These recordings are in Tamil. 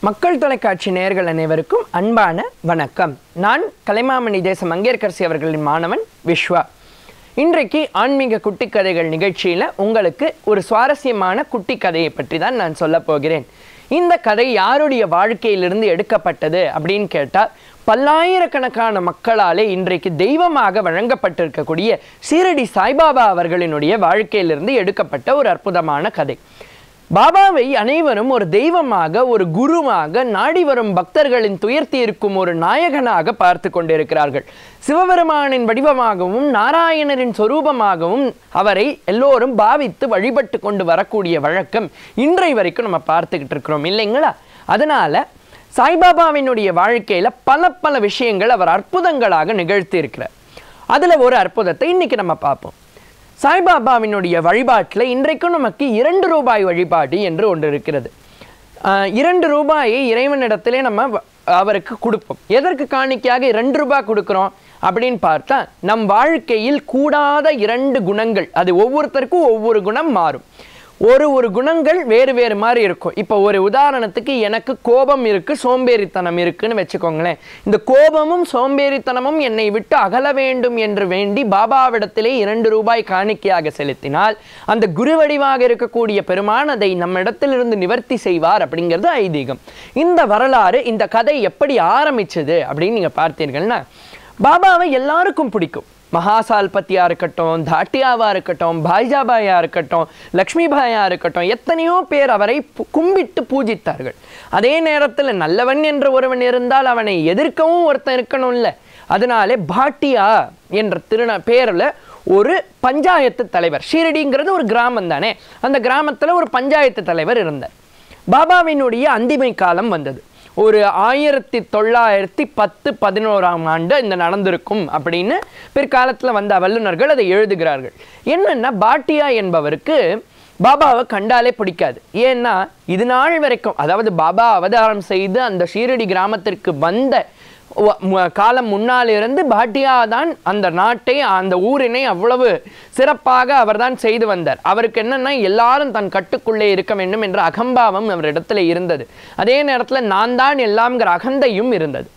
மக்கள் தொலைக்காட்சி நேயர்கள் அனைவருக்கும் அன்பான வணக்கம் நான் கலைமாமணி தேசம் மங்கேற்கரசி அவர்களின் மாணவன் விஸ்வா இன்றைக்கு ஆன்மீக குட்டி கதைகள் நிகழ்ச்சியில் உங்களுக்கு ஒரு சுவாரஸ்யமான குட்டி கதையை பற்றி தான் நான் சொல்ல போகிறேன் இந்த கதை யாருடைய வாழ்க்கையிலிருந்து எடுக்கப்பட்டது அப்படின்னு கேட்டால் பல்லாயிரக்கணக்கான மக்களாலே இன்றைக்கு தெய்வமாக வழங்கப்பட்டிருக்கக்கூடிய சீரடி சாய்பாபா அவர்களினுடைய வாழ்க்கையிலிருந்து எடுக்கப்பட்ட ஒரு அற்புதமான கதை பாபாவை அனைவரும் ஒரு தெய்வமாக ஒரு குருவாக நாடி வரும் பக்தர்களின் துயர்த்தி இருக்கும் ஒரு நாயகனாக பார்த்து கொண்டிருக்கிறார்கள் சிவபெருமானின் வடிவமாகவும் நாராயணரின் சொரூபமாகவும் அவரை எல்லோரும் பாவித்து வழிபட்டு கொண்டு வரக்கூடிய வழக்கம் இன்றை வரைக்கும் நம்ம பார்த்துக்கிட்டு இருக்கிறோம் இல்லைங்களா அதனால சாய்பாபாவினுடைய வாழ்க்கையில பல பல விஷயங்கள் அவர் அற்புதங்களாக நிகழ்த்தி இருக்கிறார் அதுல ஒரு அற்புதத்தை இன்னைக்கு நம்ம பார்ப்போம் சாய்பாபாவினுடைய வழிபாட்டில் இன்றைக்கும் நமக்கு இரண்டு ரூபாய் வழிபாடு என்று ஒன்று இருக்கிறது ஆஹ் இரண்டு ரூபாயை இறைவனிடத்திலே நம்ம வ- அவருக்கு கொடுப்போம் எதற்கு காணிக்கையாக இரண்டு ரூபாய் கொடுக்குறோம் அப்படின்னு பார்த்தா நம் வாழ்க்கையில் கூடாத இரண்டு குணங்கள் அது ஒவ்வொருத்தருக்கும் ஒவ்வொரு குணம் மாறும் ஒரு ஒரு குணங்கள் வேறு வேறு மாதிரி இருக்கும் இப்போ ஒரு உதாரணத்துக்கு எனக்கு கோபம் இருக்கு சோம்பேறித்தனம் இருக்குன்னு வச்சுக்கோங்களேன் இந்த கோபமும் சோம்பேறித்தனமும் என்னை விட்டு அகல வேண்டும் என்று வேண்டி பாபாவிடத்திலே இரண்டு ரூபாய் காணிக்கையாக செலுத்தினால் அந்த குரு வடிவாக இருக்கக்கூடிய பெருமான் அதை நம்மிடத்திலிருந்து நிவர்த்தி செய்வார் அப்படிங்கிறது ஐதீகம் இந்த வரலாறு இந்த கதை எப்படி ஆரம்பிச்சது அப்படின்னு நீங்க பார்த்தீர்கள்னா பாபாவை எல்லாருக்கும் பிடிக்கும் மகாசால்பத்தியா இருக்கட்டும் தாட்டியாவா இருக்கட்டும் பாய்ஜாபாயா இருக்கட்டும் லக்ஷ்மி பாயா இருக்கட்டும் எத்தனையோ பேர் அவரை பு- கும்பிட்டு பூஜித்தார்கள் அதே நேரத்தில் நல்லவன் என்று ஒருவன் இருந்தால் அவனை எதிர்க்கவும் ஒருத்தன் இருக்கணும்ல அதனாலே பாட்டியா என்ற திருந பேரில் ஒரு பஞ்சாயத்து தலைவர் ஷீரடிங்கிறது ஒரு கிராமம் தானே அந்த கிராமத்தில் ஒரு பஞ்சாயத்து தலைவர் இருந்தார் பாபாவினுடைய அந்திமை காலம் வந்தது ஒரு ஆயிரத்தி தொள்ளாயிரத்தி பத்து பதினோராம் ஆண்டு இந்த நடந்திருக்கும் அப்படின்னு பிற்காலத்தில் வந்த வல்லுநர்கள் அதை எழுதுகிறார்கள் என்னன்னா பாட்டியா என்பவருக்கு பாபாவை கண்டாலே பிடிக்காது ஏன்னா இது நாள் வரைக்கும் அதாவது பாபா அவதாரம் செய்து அந்த ஷீரடி கிராமத்திற்கு வந்த வ- மு- காலம் முன்னாலிருந்து பாட்டியா தான் அந்த நாட்டை அந்த ஊரினை அவ்வளவு சிறப்பாக அவர்தான் செய்து வந்தார் அவருக்கு என்னன்னா எல்லாரும் தன் கட்டுக்குள்ளே இருக்க வேண்டும் என்ற அகம்பாவம் அவரிடத்துல இருந்தது அதே நேரத்தில் நான் தான் எல்லாம்ங்கிற அகந்தையும் இருந்தது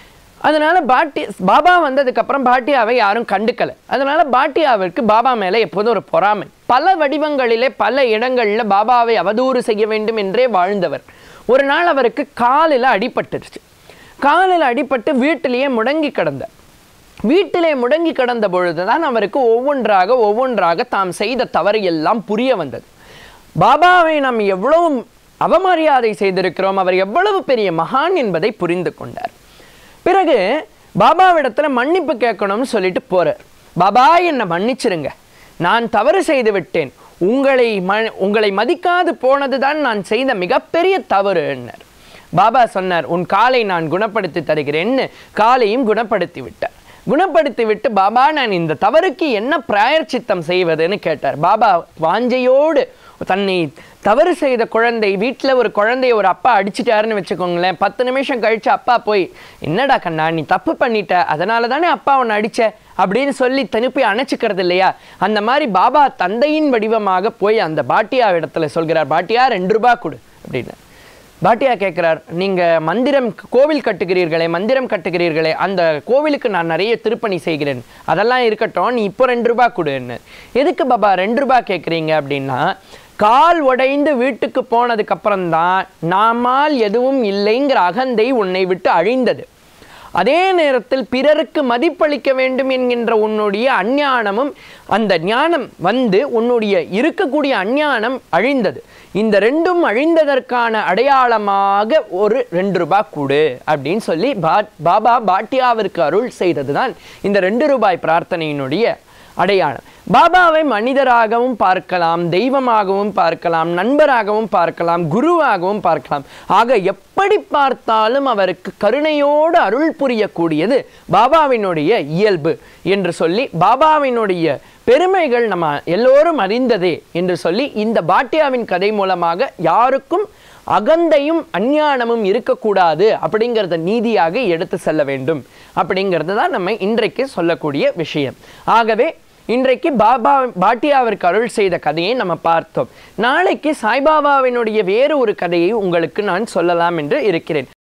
அதனால பாட்டி பாபா வந்ததுக்கு அப்புறம் பாட்டியாவை யாரும் கண்டுக்கல அதனால பாட்டியாவிற்கு பாபா மேலே எப்போதும் ஒரு பொறாமை பல வடிவங்களிலே பல இடங்கள்ல பாபாவை அவதூறு செய்ய வேண்டும் என்றே வாழ்ந்தவர் ஒரு நாள் அவருக்கு காலில் அடிபட்டுருச்சு காலில் அடிபட்டு வீட்டிலேயே முடங்கி கிடந்தார் வீட்டிலே முடங்கி கிடந்த பொழுதுதான் அவருக்கு ஒவ்வொன்றாக ஒவ்வொன்றாக தாம் செய்த தவறு எல்லாம் புரிய வந்தது பாபாவை நாம் எவ்வளவு அவமரியாதை செய்திருக்கிறோம் அவர் எவ்வளவு பெரிய மகான் என்பதை புரிந்து கொண்டார் பிறகு பாபாவிடத்துல மன்னிப்பு கேட்கணும்னு சொல்லிட்டு போறார் பாபா என்னை மன்னிச்சிருங்க நான் தவறு செய்து விட்டேன் உங்களை ம உங்களை மதிக்காது போனதுதான் நான் செய்த மிகப்பெரிய தவறுன்னார் பாபா சொன்னார் உன் காலை நான் குணப்படுத்தி தருகிறேன்னு காலையும் குணப்படுத்தி விட்டார் குணப்படுத்தி விட்டு பாபா நான் இந்த தவறுக்கு என்ன பிராயர்ச்சித்தம் செய்வதுன்னு கேட்டார் பாபா வாஞ்சையோடு தன்னை தவறு செய்த குழந்தை வீட்டில் ஒரு குழந்தைய ஒரு அப்பா அடிச்சிட்டாருன்னு வச்சுக்கோங்களேன் பத்து நிமிஷம் கழிச்சு அப்பா போய் என்னடா கண்ணா நீ தப்பு பண்ணிட்ட அதனால தானே அப்பா உன்னை அடிச்ச அப்படின்னு சொல்லி திருப்பி அணைச்சிக்கிறது இல்லையா அந்த மாதிரி பாபா தந்தையின் வடிவமாக போய் அந்த பாட்டியா இடத்துல சொல்கிறார் பாட்டியா ரெண்டு ரூபாய் கொடு அப்படின்னு பாட்டியா கேட்குறார் நீங்கள் மந்திரம் கோவில் கட்டுகிறீர்களே மந்திரம் கட்டுகிறீர்களே அந்த கோவிலுக்கு நான் நிறைய திருப்பணி செய்கிறேன் அதெல்லாம் இருக்கட்டும் நீ இப்போ ரெண்டு ரூபாய் கொடுன்னு எதுக்கு பாபா ரெண்டு ரூபாய் கேட்குறீங்க அப்படின்னா கால் உடைந்து வீட்டுக்கு போனதுக்கு அப்புறம்தான் நாமால் எதுவும் இல்லைங்கிற அகந்தை உன்னை விட்டு அழிந்தது அதே நேரத்தில் பிறருக்கு மதிப்பளிக்க வேண்டும் என்கின்ற உன்னுடைய அஞ்ஞானமும் அந்த ஞானம் வந்து உன்னுடைய இருக்கக்கூடிய அஞ்ஞானம் அழிந்தது இந்த ரெண்டும் அழிந்ததற்கான அடையாளமாக ஒரு ரெண்டு ரூபாய் கொடு அப்படின்னு சொல்லி பா பாபா பாட்டியாவிற்கு அருள் செய்தது தான் இந்த ரெண்டு ரூபாய் பிரார்த்தனையினுடைய அடையாளம் பாபாவை மனிதராகவும் பார்க்கலாம் தெய்வமாகவும் பார்க்கலாம் நண்பராகவும் பார்க்கலாம் குருவாகவும் பார்க்கலாம் ஆக எப்படி பார்த்தாலும் அவருக்கு கருணையோடு அருள் புரியக்கூடியது பாபாவினுடைய இயல்பு என்று சொல்லி பாபாவினுடைய பெருமைகள் நம்ம எல்லோரும் அறிந்ததே என்று சொல்லி இந்த பாட்டியாவின் கதை மூலமாக யாருக்கும் அகந்தையும் அஞ்ஞானமும் இருக்கக்கூடாது அப்படிங்கிறத நீதியாக எடுத்து செல்ல வேண்டும் அப்படிங்கிறது தான் நம்ம இன்றைக்கு சொல்லக்கூடிய விஷயம் ஆகவே இன்றைக்கு பாபா பாட்டியாவிற்கு அருள் செய்த கதையை நம்ம பார்த்தோம் நாளைக்கு சாய்பாபாவினுடைய வேறு ஒரு கதையை உங்களுக்கு நான் சொல்லலாம் என்று இருக்கிறேன்